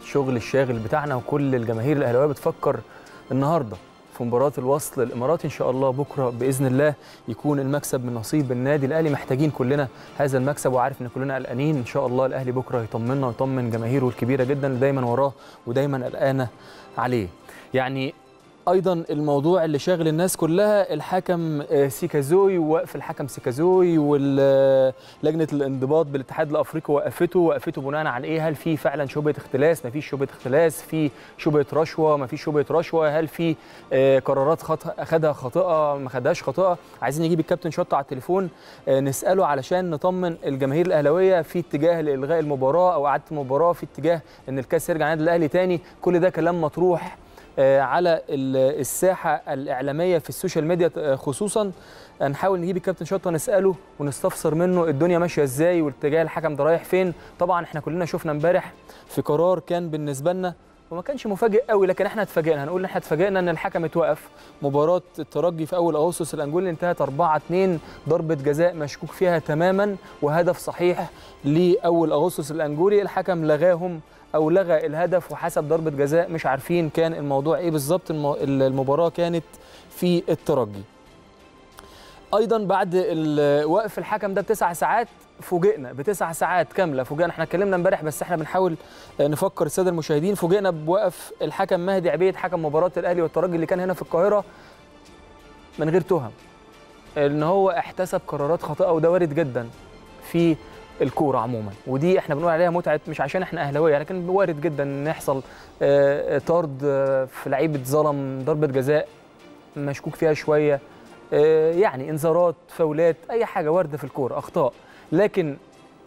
الشغل الشاغل بتاعنا وكل الجماهير الاهلاويه بتفكر النهارده في مباراه الوصل الاماراتي ان شاء الله بكره باذن الله يكون المكسب من نصيب النادي الاهلي محتاجين كلنا هذا المكسب وعارف ان كلنا قلقانين ان شاء الله الاهلي بكره يطمنا ويطمن جماهيره الكبيره جدا اللي دايما وراه ودايما قلقانه عليه يعني ايضا الموضوع اللي شاغل الناس كلها الحكم سيكازوي ووقف الحكم سيكازوي ولجنه الانضباط بالاتحاد الافريقي وقفته وقفته بناء على ايه هل في فعلا شبهه اختلاس ما فيش شبهه اختلاس في شبهه رشوه ما فيش شبهه رشوه هل في قرارات خطا اخذها خاطئه ما خدهاش خاطئه عايزين نجيب الكابتن شطه على التليفون نساله علشان نطمن الجماهير الاهلاويه في اتجاه لالغاء المباراه او اعاده المباراه في اتجاه ان الكاس يرجع النادي الاهلي تاني كل ده كلام مطروح على الساحه الاعلاميه في السوشيال ميديا خصوصا هنحاول نجيب الكابتن شطه نساله ونستفسر منه الدنيا ماشيه ازاي والاتجاه الحكم ده رايح فين طبعا احنا كلنا شفنا امبارح في قرار كان بالنسبه لنا وما كانش مفاجئ قوي لكن احنا اتفاجئنا هنقول احنا اتفاجئنا ان الحكم اتوقف مباراه الترجي في اول اغسطس الانجولي انتهت 4 2 ضربه جزاء مشكوك فيها تماما وهدف صحيح لاول اغسطس الانجولي الحكم لغاهم او لغى الهدف وحسب ضربه جزاء مش عارفين كان الموضوع ايه بالظبط المباراه كانت في الترجي ايضا بعد وقف الحكم ده بتسع ساعات فوجئنا بتسع ساعات كامله فوجئنا احنا اتكلمنا امبارح بس احنا بنحاول نفكر الساده المشاهدين فوجئنا بوقف الحكم مهدي عبيد حكم مباراه الاهلي والترجي اللي كان هنا في القاهره من غير تهم ان هو احتسب قرارات خاطئه وده وارد جدا في الكوره عموما ودي احنا بنقول عليها متعه مش عشان احنا اهلاويه لكن وارد جدا ان يحصل طرد في لعيب اتظلم ضربه جزاء مشكوك فيها شويه يعني انذارات فاولات اي حاجه وارده في الكوره اخطاء لكن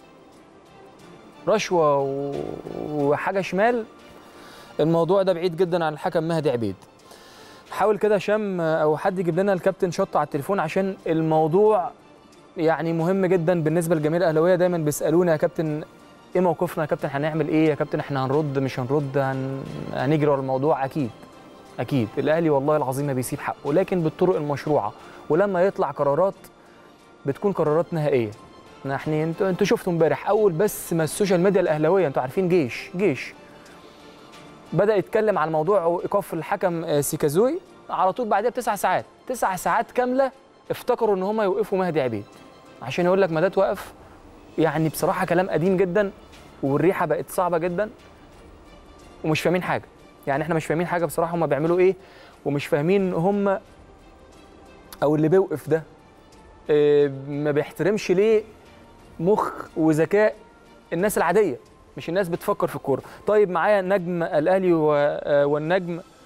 رشوه وحاجه شمال الموضوع ده بعيد جدا عن الحكم مهدي عبيد حاول كده شام او حد يجيب لنا الكابتن شط على التليفون عشان الموضوع يعني مهم جدا بالنسبه للجماهير الاهلاويه دايما بيسالونا يا كابتن ايه موقفنا يا كابتن هنعمل ايه يا كابتن احنا هنرد مش هنرد هن... هنجري ورا الموضوع اكيد اكيد الاهلي والله العظيم ما بيسيب حقه لكن بالطرق المشروعه ولما يطلع قرارات بتكون قرارات نهائيه احنا انتوا انتوا شفتوا امبارح اول بس ما السوشيال ميديا الاهلاويه انتوا عارفين جيش جيش بدا يتكلم على موضوع ايقاف الحكم سيكازوي على طول بعدها بتسع ساعات تسع ساعات كامله افتكروا ان هم يوقفوا مهدي عبيد عشان يقول لك ما ده توقف يعني بصراحه كلام قديم جدا والريحه بقت صعبه جدا ومش فاهمين حاجه يعني احنا مش فاهمين حاجه بصراحه هم بيعملوا ايه ومش فاهمين هم او اللي بيوقف ده اه ما بيحترمش ليه مخ وذكاء الناس العاديه مش الناس بتفكر في الكوره طيب معايا نجم الاهلي والنجم